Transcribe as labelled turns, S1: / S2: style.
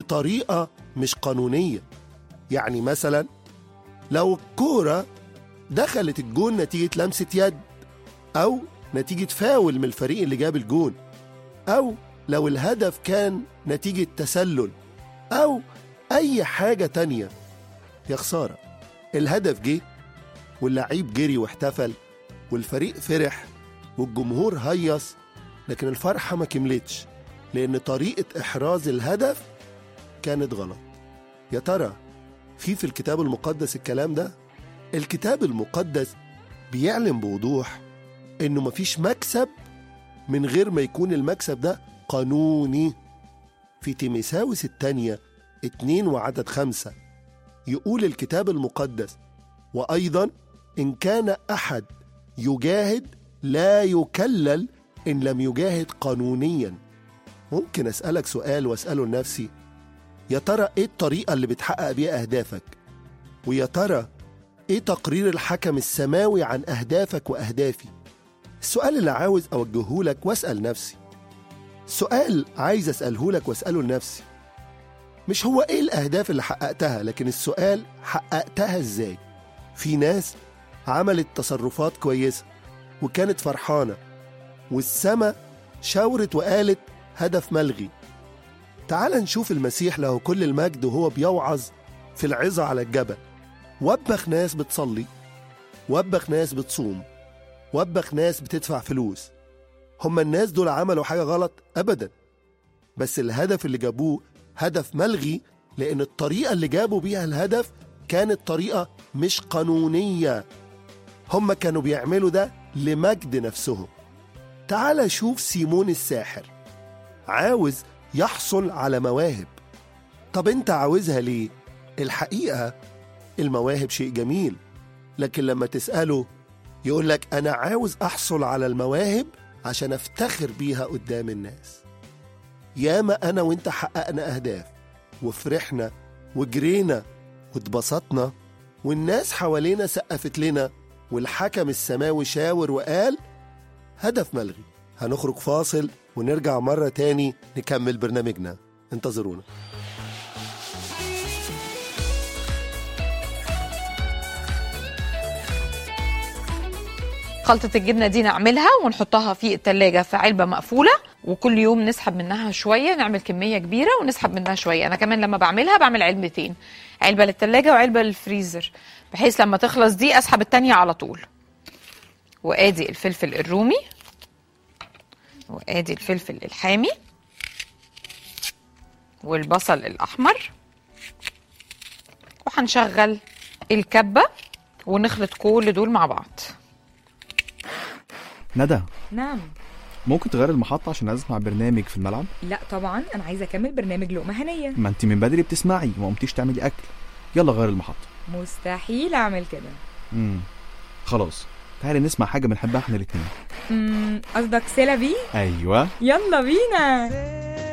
S1: بطريقة مش قانونية يعني مثلا لو الكورة دخلت الجون نتيجة لمسة يد أو نتيجة فاول من الفريق اللي جاب الجون أو لو الهدف كان نتيجة تسلل أو أي حاجة تانية يا خسارة الهدف جه واللعيب جري واحتفل والفريق فرح والجمهور هيص لكن الفرحة ما كملتش لأن طريقة إحراز الهدف كانت غلط يا ترى في في الكتاب المقدس الكلام ده؟ الكتاب المقدس بيعلن بوضوح إنه مفيش مكسب من غير ما يكون المكسب ده قانوني في تيميساوس الثانية اتنين وعدد خمسة يقول الكتاب المقدس وأيضا إن كان أحد يجاهد لا يكلل إن لم يجاهد قانونيا ممكن أسألك سؤال وأسأله لنفسي يا ترى إيه الطريقة اللي بتحقق بيها أهدافك ويا ترى إيه تقرير الحكم السماوي عن أهدافك وأهدافي السؤال اللي عاوز أوجهه لك وأسأل نفسي سؤال عايز أسأله لك وأسأله لنفسي مش هو إيه الأهداف اللي حققتها لكن السؤال حققتها إزاي في ناس عملت تصرفات كويسة وكانت فرحانة والسما شاورت وقالت هدف ملغي تعال نشوف المسيح له كل المجد وهو بيوعظ في العظة على الجبل وبخ ناس بتصلي وبخ ناس بتصوم وبخ ناس بتدفع فلوس هم الناس دول عملوا حاجة غلط أبدا بس الهدف اللي جابوه هدف ملغي لأن الطريقة اللي جابوا بيها الهدف كانت طريقة مش قانونية هم كانوا بيعملوا ده لمجد نفسهم تعال شوف سيمون الساحر عاوز يحصل على مواهب طب انت عاوزها ليه؟ الحقيقة المواهب شيء جميل لكن لما تسأله يقول لك أنا عاوز أحصل على المواهب عشان أفتخر بيها قدام الناس ياما أنا وإنت حققنا أهداف وفرحنا وجرينا واتبسطنا والناس حوالينا سقفت لنا والحكم السماوي شاور وقال هدف ملغي هنخرج فاصل ونرجع مرة تاني نكمل برنامجنا انتظرونا
S2: خلطة الجبنة دي نعملها ونحطها في التلاجة في علبة مقفولة وكل يوم نسحب منها شوية نعمل كمية كبيرة ونسحب منها شوية أنا كمان لما بعملها بعمل علبتين علبة للتلاجة وعلبة للفريزر بحيث لما تخلص دي أسحب التانية على طول وآدي الفلفل الرومي وآدي الفلفل الحامي والبصل الأحمر وهنشغل الكبة ونخلط كل دول مع بعض
S3: ندى
S4: نعم
S3: ممكن تغير المحطة عشان عايز اسمع برنامج في الملعب
S4: لا طبعا انا عايزه اكمل برنامج لقمه هنيه
S3: ما انت من بدري بتسمعي وما قمتيش تعملي اكل يلا غير المحطة
S4: مستحيل اعمل كده
S3: امم خلاص تعالي نسمع حاجة بنحبها احنا الاتنين
S4: أمم، قصدك سيلا بي
S3: ايوه
S4: يلا بينا